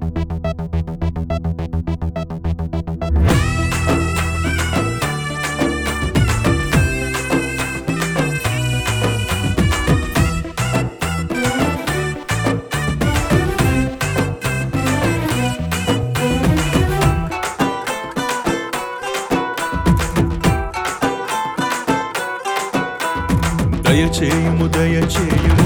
దయచేయుము దయచేయుము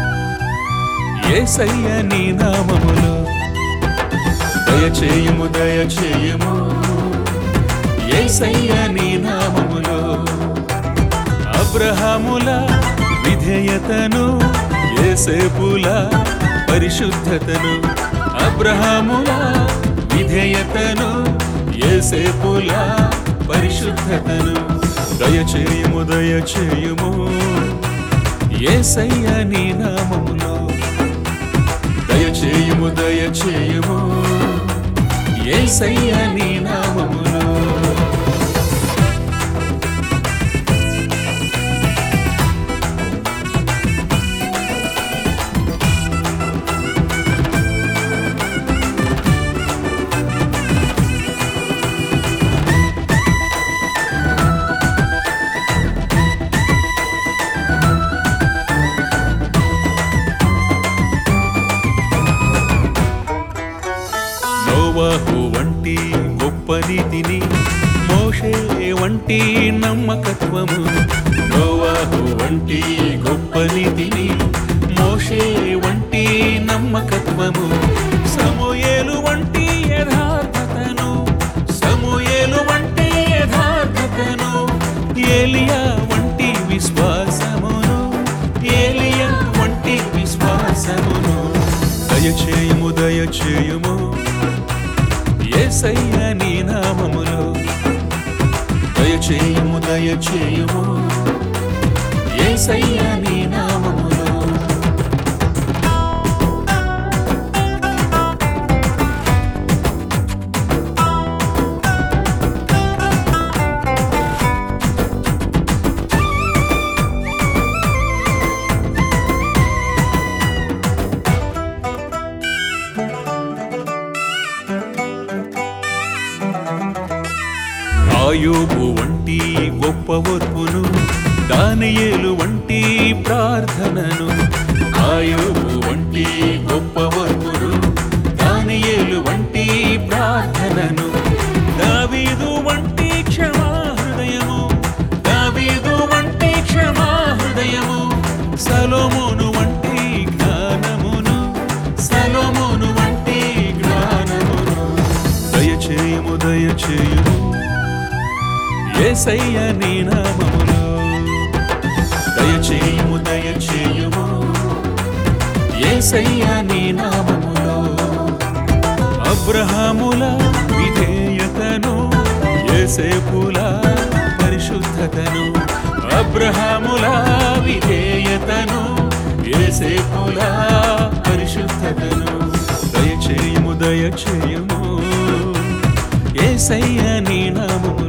ఏసయ్య నీ నామములో దయచేయుము దయచేయుము ఏసయ్య నీ నామములో అబ్రహాముల విధేయతను ఏసేపుల పరిశుద్ధతను అబ్రహాముల విధేయతను ఏసేపుల పరిశుద్ధతను దయచేయుము దయచేయుము ఏసయ్య నీ నామములో దయచేయుము దయచేయుము ఏసయ్య నీ నామములో నోవాహు వంటి గొప్ప నీతిని మోషే వంటి నమ్మకత్వము నోవాహు వంటి గొప్ప నీతిని మోషే వంటి నమ్మకత్వము సమూయేలు వంటి యథార్థతను సమూయేలు వంటి యథార్థతను ఏలియా వంటి విశ్వాసమును ఏలియా వంటి విశ్వాసమును దయచేయుము దయచేయుము ఏసయ్య నీ నామములో దయచేయుము దయచేయుము ఏసయ్య నీ నామములో ఆయోబు వంటి గొప్ప ఓర్పును దానియేలు వంటి ప్రార్థనను ఆయోబు వంటి గొప్ప ఓర్పును దానియేలు వంటి ప్రార్థనను దావీదు వంటి క్షమా హృదయము దావీదు వంటి క్షమా హృదయము సలోమోను వంటి జ్ఞానమును సలోమోను వంటి జ్ఞానమును దయచేయము దయచేయము ఏసయ్య నీ నామములో దయచేయము దయచేయము ఏసయ్య నీ నామములో అబ్రహాముల విధేయతను ఏసేపుల పరిశుద్ధతను అబ్రహాముల విధేయతను ఏసేపుల పరిశుద్ధతను దయచేయము దయచేయము ఏసయ్య నీ నామములో